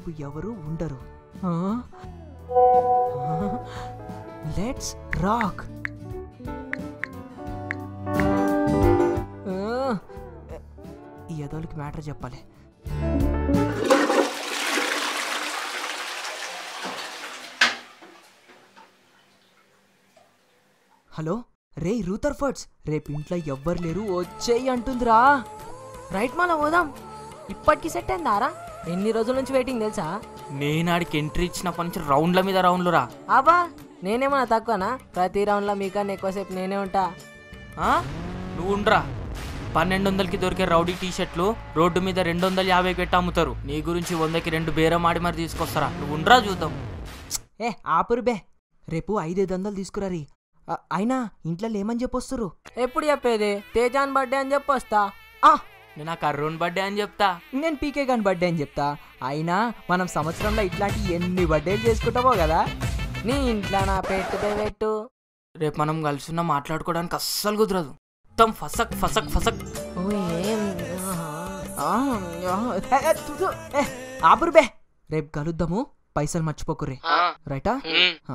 రేపు ఎవరు ఉండరు లెట్స్ రాక్ ఈ ఎదోళ్ళకి మ్యాటర్ చెప్పాలి హలో రే రూథర్ఫర్డ్స్ రేపు ఇంట్లో ఎవ్వరు లేరు వచ్చేయి అంటుందిరా రైట్ మాల పోదాం ఇప్పటికి సెట్ అయిందారా ఎన్ని రోజుల నుంచి వెయిటింగ్ తెలుసా నేను ఆడికి ఎంట్రీ ఇచ్చినప్పటి నుంచి రౌండ్ల మీద రౌండ్లు రా అబ్బా నేనేమన్నా తక్కువనా ప్రతి రౌండ్లో మీకన్నా ఎక్కువసేపు నేనే ఉంటా ఆ? నువ్వు ఉండరా పన్నెండు వందలకి దొరికే రౌడీ టీ షర్ట్లు రోడ్డు మీద రెండు వందల యాభైకి పెట్టి అమ్ముతారు నీ గురించి వందకి రెండు బేరం ఆడి మరి తీసుకొస్తారా నువ్వు ఉండరా చూద్దాం ఏ ఆపురు బే రేపు ఐదైదు వందలు తీసుకురారి ఆ, అయినా ఇంట్లో లేమని చెప్పొస్తురు ఎప్పుడు చెప్పేది తేజాన్ బర్త్డే అని చెప్పొస్తా ఆ, నేను ఆ కర్రోన్ బర్త్డే అని చెప్తా నేను పీకే గాని బర్త్డే అని చెప్తా అయినా మనం సంవత్సరంలో ఇట్లాంటి ఎన్ని బర్త్డేలు చేసుకుంటామో కదా నీ ఇంట్లో నా పెట్టు బే పెట్టు రేపు మనం కలిసిన్నా మాట్లాడుకోవడానికి అస్సలు కుదరదు మొత్తం ఫసక్ ఫసక్ ఫసక్ ఓ ఏం ఆ, ఆ, ఏ, ఏ, తు, తు, ఏ, ఆపురు బే రేపు కలుద్దాము పైసలు మర్చిపోకుర్రి రైటా ఆ.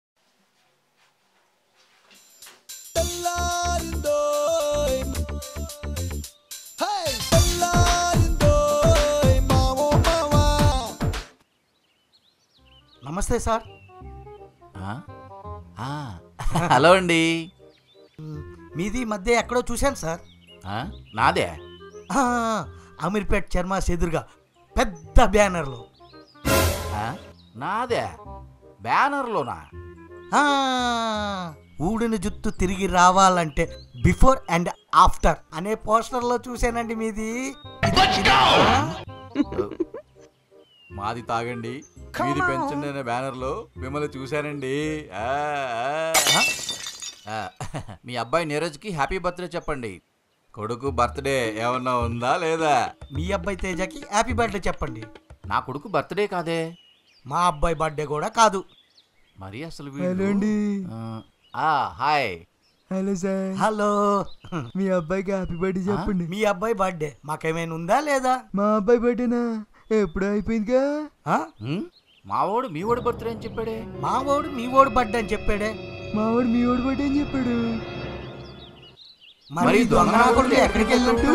నమస్తే సార్ ఆ? ఆ, హలో అండి మీది ఈ మధ్య ఎక్కడో చూశాను సార్ ఆ, నాదే ఆ, అమీర్పేట్ చర్మాస్ ఎదురుగా పెద్ద బ్యానర్లో ఆ, నాదే బ్యానర్లోనా ఆ, ఊడిన జుత్తు తిరిగి రావాలంటే బిఫోర్ అండ్ ఆఫ్టర్ అనే పోస్టర్లో చూశానండి మీది ఇది- ఇది- ఆ? మాది తాగండి మీది పెంచండి అనే బ్యానర్లో మిమ్మల్ని చూశానండి ఆ, ఆ. ఆ, మీ అబ్బాయి నీరజ్కి హ్యాపీ బర్త్డే చెప్పండి కొడుకు బర్త్డే ఏమన్నా ఉందా లేదా మీ అబ్బాయి తేజకి హ్యాపీ బర్త్డే చెప్పండి నా కొడుకు బర్త్డే కాదే మా అబ్బాయి బర్త్డే కూడా కాదు మరి అసలు వీడు- హలో అండి ఆ, ఆ, హాయ్ హలో సార్ హలో మీ అబ్బాయికి హ్యాపీ బర్త్డే చెప్పండి మీ అబ్బాయి బర్త్డే మాకేమైనా ఉందా లేదా మా అబ్బాయి బర్త్డేనా ఎప్పుడు అయిపోయిందిగా ఆ? ఉమ్, మావోడు మీ వాడు బర్త్డే అని చెప్పాడే మా వాడు మీ వాడు బర్త్డే అని చెప్పాడే మావాడు మీ వాడు బర్త్డే అని చెప్పాడు మరి ఈ దొంగ నా కొడుకు ఎక్కడికి వెళ్ళినట్టు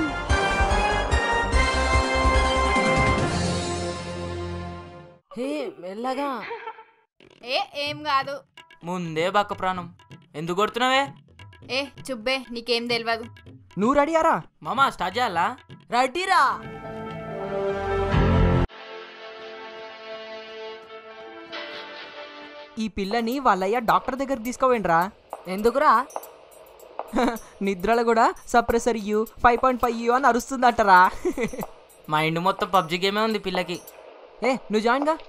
హే మెల్లగా ఏ ఏం కాదు ముందే బక్క ప్రాణం ఎందుకు కొడుతున్నావే ఏ చుబ్బే నీకేం తెలియదు నువ్వు రెడీయారా మామా స్టార్ట్ చేయాలా రెడీరా ఈ పిల్లని వాళ్ళయ్య డాక్టర్ దగ్గరికి తీసుకోవేండ్రా ఎందుకురా నిద్రలో కూడా suppressor you five point five you అని అరుస్తుందంటరా మైండ్ మొత్తం పబ్జి గేమే ఉంది పిల్లకి ఏ నువ్వు జాయిన్ గా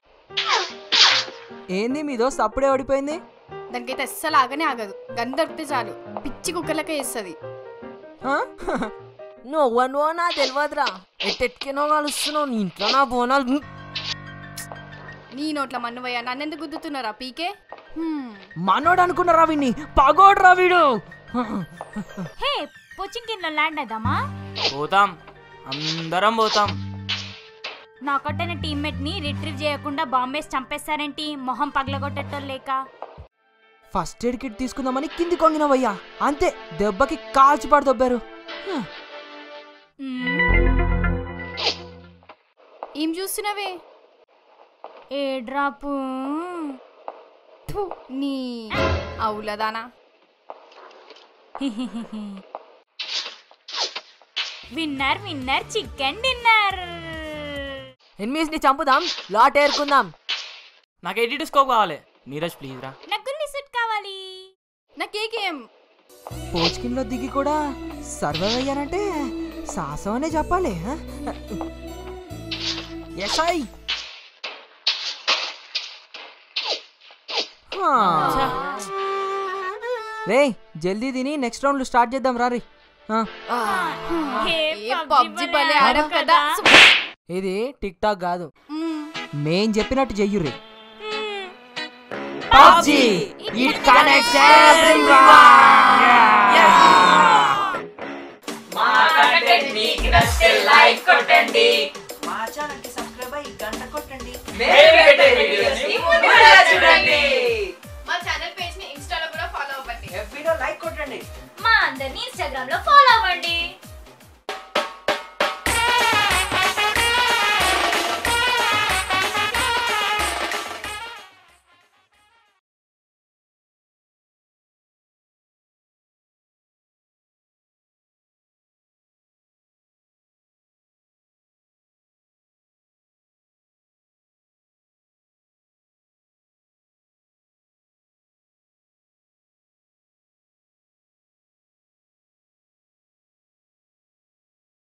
ఏంది మీ దోస్త్ అప్పుడే ఓడిపోయింది దానికైతే అస్సలు ఆగనే ఆగదు గందరిపితే చాలు పిచ్చి కుక్కలకే ఇస్తుంది ఆ? నువ్వు నువ్వు నా తెలియదురా ఎట్టెట్కినో కలుస్తున్నావు నీ ఇంట్లో నా బోనాలు ఉమ్. నీ నోట్ల మన్నువయ్యా నన్నెందుకు గుద్దుతున్నారా పీకే హ్మ్. మనోడు అనుకున్నారా వీడిని పగోడ్రా వీడు హే పోచింకిన్లో ల్యాండ్ అయిదామా పోతాం అందరం పోతాం నా కొట్టిన టీమ్మేట్ ని రిట్రీవ్ చేయకుండా బాంబేస్ చంపేస్తారేంటి మొహం పగలగొట్టేటోళ్ళు లేక ఫస్ట్ ఎయిడ్ కిట్ తీసుకుందామని కింది కొంగినవయ్యా అంతే దెబ్బకి కాల్చి పడదొబ్బారు మ్మ్. ఏం చూస్తున్నావే ఏ డ్రాప్ థు, నీ అవులదానా winner winner chicken dinner enemies ని చంపుదాం లాట్ ఏరుకుందాం నాకు ఎడిట్ స్కోప్ కావాలి నీరజ్ ప్లీజ్ రా నాకు సుట్ కావాలి నా కేకేం పోచ్కిన్లో దిగి కూడా సర్వైవ్ అయ్యానంటే సాహసం అనే చెప్పాలి ఆ? ఎస్ఐ రే జల్దీ తిని నెక్స్ట్ రౌండ్ స్టార్ట్ చేద్దాం రారి ఆ, హే, ఏ PUBG పబ్జి భలే భలే ఆడం ఆడాం కదా కదా. ఇది టిక్ టాక్ కాదు మ్మ్. మేం చెప్పినట్టు చెయ్యుర్రి It connects మా ఛానల్కి సబ్స్క్రైబ్ అయ్యి గంట గంట కొట్టండి మా ఛానల్ పేజ్ ని ఇన్స్టాలో కూడా ఫాలో అవ్వండి ఎఫ్బీలో లైక్ కొట్టండి మా అందరినీ ఇన్స్టాగ్రామ్ లో ఫాలో అవ్వండి